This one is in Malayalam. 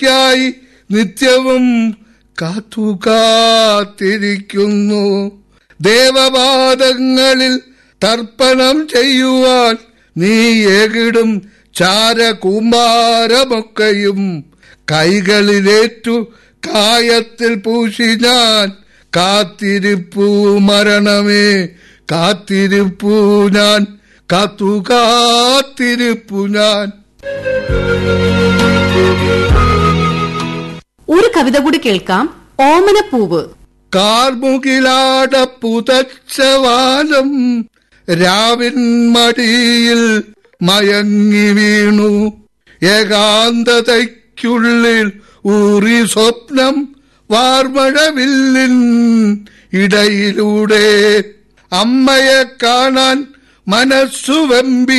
ായി നിത്യവും കാത്തു കാത്തിരിക്കുന്നു ദേവപാദങ്ങളിൽ തർപ്പണം ചെയ്യുവാൻ നീ ഏകിടും ചാരകുമാരമൊക്കെയും കൈകളിലേറ്റു കായത്തിൽ പൂശി ഞാൻ കാത്തിരിപ്പു മരണമേ കാത്തിരിപ്പു ഞാൻ കാത്തു കാത്തിരിപ്പു ഞാൻ ഒരു കവിത കൂടി കേൾക്കാം ഓമനപ്പൂവ് കാർമുകിലാട പുതച്ചവാലം രാവിൻ മടിയിൽ മയങ്ങി വീണു ഏകാന്തതയ്ക്കുള്ളിൽ ഊറി സ്വപ്നം വാർമഴവില്ലിൻ ഇടയിലൂടെ അമ്മയെ കാണാൻ മനസ്സു വെമ്പി